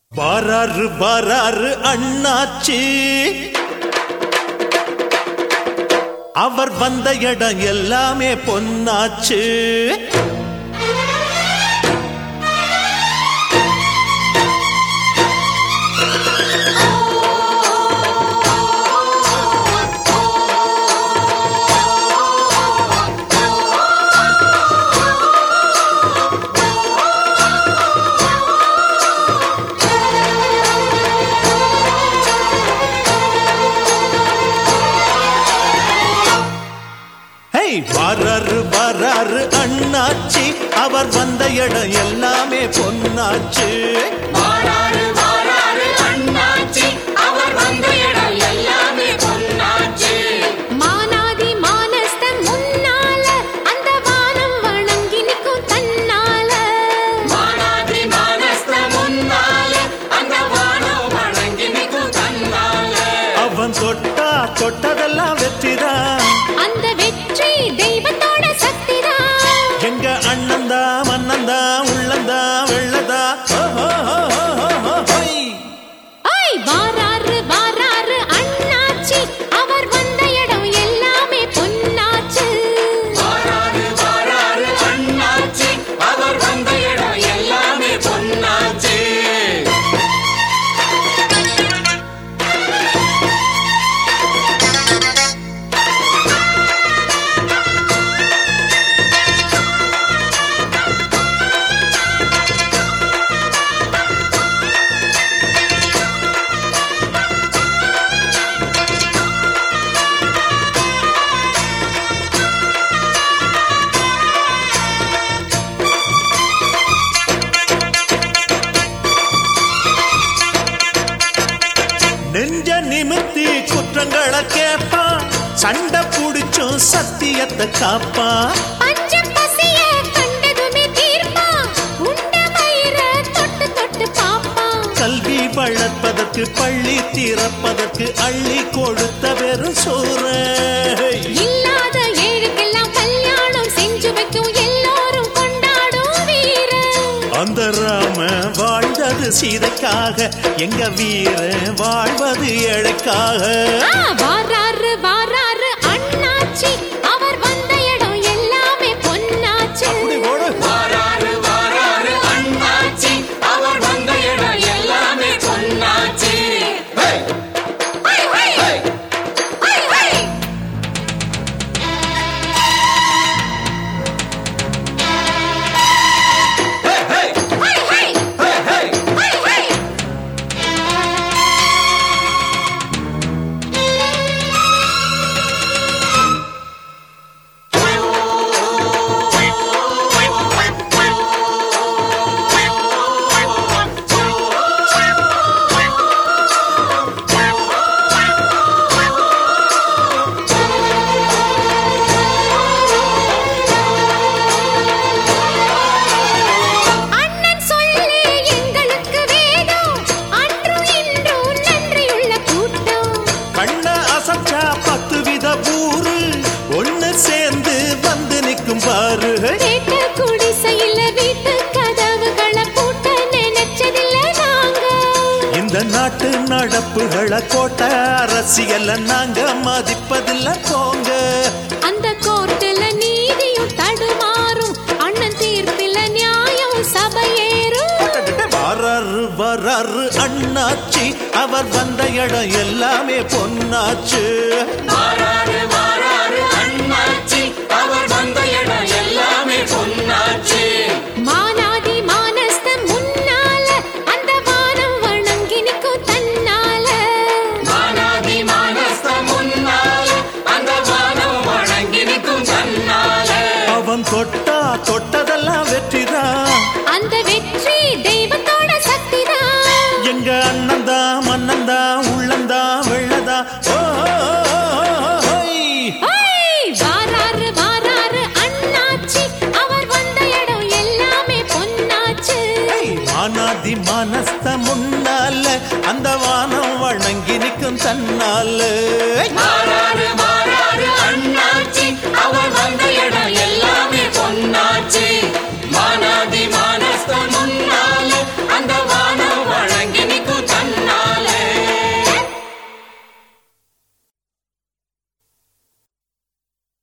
வாராரு வாராரு அண்ணாச்சி அவர் வந்த இடம் எல்லாமே பொன்னாச்சு ஹே வாராரு வாராரு அண்ணாச்சி அவர் வந்த இடம் எல்லாமே பொன்னாச்சு வாராரு வாராரு அண்ணாச்சி அவர் வந்த இடம் எல்லாமே பொன்னாச்சு மானாதி மானஸ்தன் முன்னால அந்த வானம் வணங்கி நிற்கும் தன்னால மானாதி மானஸ்த முன்னால அந்த வானம் வணங்கி நிற்கும் தன்னால அவன் தொட்டா தொட்டதெல்லாம் வெற்றிதான் அந்த வெற்றி தெய்வத்தோட சக்திதான் எங்க அண்ணந்தா மன்னந்தா உள்ளந்தா வெள்ளதா ஓஹோ, ஓஹோ, ஓஹோ, ஹொய். ஐ வாராரு வாராரு அண்ணாச்சி அவர் வந்த இடம் எல்லாமே பொன்னாச்சு வாராரு வாராரு அண்ணாச்சி அவர் வந்த இடம் எல்லாமே பொன்னாச்சு நெஞ்ச நிமித்தி குற்றங்களை கேட்பான் சண்டை புடிச்சும் சத்தியத்தை காப்பான் பஞ்ச பசிய கண்டதுமே தீர்ப்பான் உண்ட வயிற தொட்டு தொட்டு பாப்பான் கல்வி வளர்ப்பதற்கு பள்ளி திறப்பதற்கு அள்ளி கொடுத்த வெறும் சோறு இல்லாத ஏழுக்கெல்லாம் கல்யாணம் செஞ்சு வைக்கும் எல்லாரும் கொண்டாடும் வீரன் அந்த ராம வாழ்ந்தது சீதைக்காக எங்க வீர வாழ்வது ஏழைக்காக ஆ, வாராரு வாராரு அண்ணாச்சி அவர் வந்த இடம் எல்லாமே பொன்னாச்சு அப்படி ஓடு. வாராரு வாராரு அண்ணாச்சி அவர் வந்த இடம் எல்லாமே பொன்னாச்சு hey! Hi, hi! Hi, hi! Hey, hey, hi, hi! Hey, hey. Hi, hi! அண்ணன் சொல்லே எங்களுக்கு வேதம் அன்றும் இன்றும் நன்றியுள்ள கூட்டம் கண்ண அசைச்சா பத்து வித ஊரு ஒண்ணு சேர்ந்து வந்து நிக்கும் பாரு கேட்ட குடிசையில வீட்டு கதவுகளை பூட்ட நினைச்சதில்ல நாங்க இந்த நாட்டு நடப்புகளை கோட்டை அரசியல நாங்க மதிப்பதில்ல போங்க அந்த கோர்ட்டுல நீதியும் தடுமாறும் அண்ணன் தீர்ப்பில நியாயம் சபையேறும் வராரு வராரு அண்ணாச்சி அவர் வந்த இடம் எல்லாமே பொன்னாச்சு வாராரு வாராரு அண்ணாச்சி அவர் வந்த இடம் எல்லாமே பொன்னாச்சு மானாதி மானஸ்தன் முன்னால அந்த வானம் வணங்கி நிற்கும் தன்னால மானாதி மானஸ்த முன்னால அந்த வானம் வணங்கி நிற்கும் தன்னால அவன் தொட்டா தொட்டதெல்லாம் வெற்றிதான் அந்த வெற்றி தெய்வத்தோட சக்திதான் எங்க அண்ணந்தா மன்னந்தா உள்ளந்தா வெள்ளதா ஓ, ஓ, ஓ, ஓ, ஹொய். ஐ! வாராரு வாராரு அண்ணாச்சி அவர் வந்த இடம் எல்லாமே பொன்னாச்சு ஏய், மானாதி மானஸ்த முன்னால அந்த வானம் வணங்கி நிற்கும் தன்னால வாராரு வாராரு அண்ணாச்சி அவர் வந்த